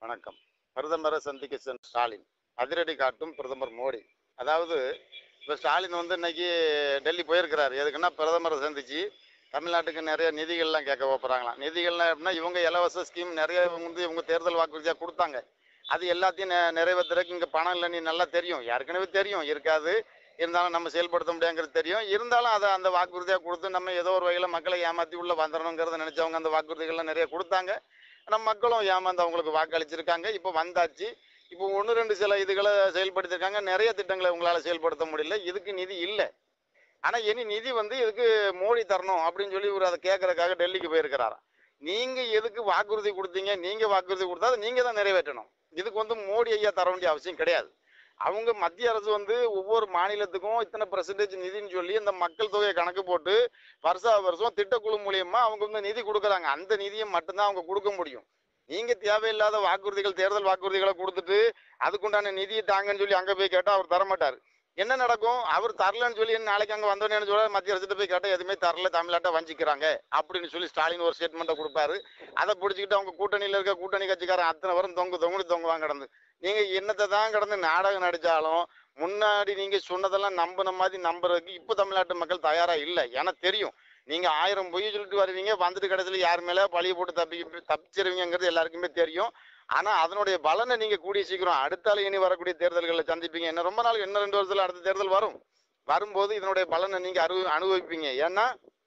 வணக்கம் பிரதமரை சந்திக்க சென்ற ஸ்டாலின் அதிரடி காட்டும் பிரதமர் மோடி அதாவது இப்போ ஸ்டாலின் வந்து இன்னைக்கு டெல்லி போயிருக்கிறாரு எதுக்குன்னா பிரதமரை சந்திச்சு தமிழ்நாட்டுக்கு நிறைய நிதிகள்லாம் கேட்க போகிறாங்களாம் நிதிகள்லாம் எப்படின்னா இவங்க இலவச ஸ்கீம் நிறைய வந்து இவங்க தேர்தல் வாக்குறுதியாக கொடுத்தாங்க அது எல்லாத்தையும் நெ- நிறைவேத்துறதுக்கு இங்கே பணம் இல்லை நீ நல்லா தெரியும் ஏற்கனவே தெரியும் இருக்காது இருந்தாலும் நம்ம செயல்படுத்த முடியாங்கிறது தெரியும் இருந்தாலும் அதை அந்த வாக்குறுதியாக கொடுத்து நம்ம ஏதோ ஒரு வகையில் மக்களை ஏமாற்றி உள்ள வந்துடணுங்கிறத நினைச்சவங்க அந்த வாக்குறுதிகள்லாம் நிறைய கொடுத்தாங்க நம்ம மக்களும் ஏமாந்து அவங்களுக்கு வாக்களிச்சிருக்காங்க இப்போ வந்தாச்சு இப்போ ஒன்று ரெண்டு சில இதுகளை செயல்படுத்திருக்காங்க நிறைய திட்டங்களை உங்களால் செயல்படுத்த முடியல இதுக்கு நிதி இல்லை ஆனால் இனி நிதி வந்து இதுக்கு மோடி தரணும் அப்படின்னு சொல்லி இவர் அதை கேட்கறதுக்காக டெல்லிக்கு போயிருக்கிறாராம் நீங்கள் எதுக்கு வாக்குறுதி கொடுத்தீங்க நீங்கள் வாக்குறுதி கொடுத்தா அதை நீங்கள் தான் நிறைவேற்றணும் இதுக்கு வந்து மோடி ஐயா தர வேண்டிய அவசியம் கிடையாது அவங்க மத்திய அரசு வந்து ஒவ்வொரு மாநிலத்துக்கும் இத்தனை பெர்சன்டேஜ் நிதின்னு சொல்லி இந்த மக்கள் தொகையை கணக்கு போட்டு வருஷா வருஷம் திட்டக்குழு மூலியமா அவங்க வந்து நிதி கொடுக்குறாங்க அந்த நிதியை மட்டும்தான் அவங்க கொடுக்க முடியும் நீங்க தேவையில்லாத வாக்குறுதிகள் தேர்தல் வாக்குறுதிகளை கொடுத்துட்டு அதுக்குண்டான நிதியை தாங்கன்னு சொல்லி அங்க போய் கேட்டா அவர் தரமாட்டார் என்ன நடக்கும் அவர் தரலன்னு சொல்லி நாளைக்கு அங்க வந்தோடனே சொல்ல மத்திய அரசு போய் கேட்டா எதுவுமே தரல தமிழ்நாட்டை வஞ்சிக்கிறாங்க அப்படின்னு சொல்லி ஸ்டாலின் ஒரு ஸ்டேட்மெண்ட்டை கொடுப்பாரு அதை பிடிச்சிக்கிட்டு அவங்க கூட்டணியில இருக்க கூட்டணி கட்சிக்காரன் அத்தனை வரும் தொங்கு தொங்குனு தொங்குவாங்க கடந்து நீங்க என்னத்தை தான் கடந்து நாடகம் நடிச்சாலும் முன்னாடி நீங்க சொன்னதெல்லாம் நம்பின மாதிரி நம்புறதுக்கு இப்போ தமிழ்நாட்டு மக்கள் தயாரா இல்லை எனக்கு தெரியும் நீங்க ஆயிரம் பொய் சொல்லிட்டு வருவீங்க வந்துட்டு கடைசியில் யார் மேல பழிய போட்டு தப்பி தப்பிச்சிருவீங்கிறது எல்லாருக்குமே தெரியும் ஆனா அதனுடைய பலனை நீங்க கூடிய சீக்கிரம் அடுத்தால இனி வரக்கூடிய தேர்தல்களில் சந்திப்பீங்க என்ன ரொம்ப நாள் இன்னும் ரெண்டு வருஷத்துல அடுத்த தேர்தல் வரும் வரும்போது இதனுடைய பலனை நீங்க அனு அனுபவிப்பீங்க ஏன்னா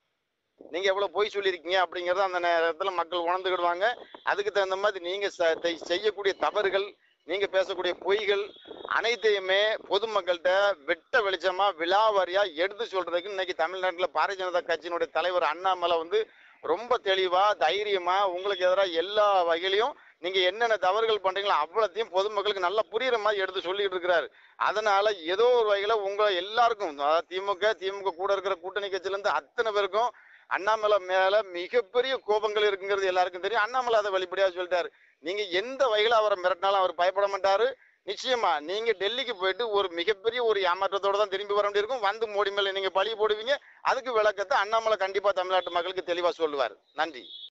நீங்க எவ்வளவு பொய் சொல்லியிருக்கீங்க அப்படிங்கறத அந்த நேரத்துல மக்கள் உணர்ந்துக்கிடுவாங்க அதுக்கு தகுந்த மாதிரி நீங்க ச- தெ- செய்யக்கூடிய தவறுகள் நீங்க பேசக்கூடிய பொய்கள் அனைத்தையுமே பொதுமக்கள்கிட்ட வெட்ட வெளிச்சமா விலாவாரியா எடுத்து சொல்றதுக்கு இன்னைக்கு தமிழ்நாட்டுல பாரதிய ஜனதா கட்சியினுடைய தலைவர் அண்ணாமலை வந்து ரொம்ப தெளிவா தைரியமா உங்களுக்கு எதிராக எல்லா வகையிலையும் நீங்க என்னென்ன தவறுகள் பண்றீங்களோ அவ்வளோத்தையும் பொதுமக்களுக்கு நல்லா புரியுற மாதிரி எடுத்து சொல்லிட்டு இருக்கிறாரு அதனால ஏதோ ஒரு வகையில உங்க எல்லாருக்கும் அதாவது திமுக திமுக கூட இருக்கிற கூட்டணி கட்சியில இருந்து அத்தனை பேருக்கும் அண்ணாமலை மேல மிகப்பெரிய கோபங்கள் இருக்குங்கிறது எல்லாருக்கும் தெரியும் அண்ணாமலை அதை வெளிப்படையா சொல்லிட்டாரு நீங்க எந்த வகையில அவரை மிரட்டினாலும் அவர் பயப்பட மாட்டாரு நிச்சயமா நீங்க டெல்லிக்கு போயிட்டு ஒரு மிகப்பெரிய ஒரு ஏமாற்றத்தோட தான் திரும்பி வர வேண்டியிருக்கும் வந்து மோடி மேல நீங்க பழி போடுவீங்க அதுக்கு விளக்கத்தை அண்ணாமலை கண்டிப்பா தமிழ்நாட்டு மக்களுக்கு தெளிவா சொல்லுவார் நன்றி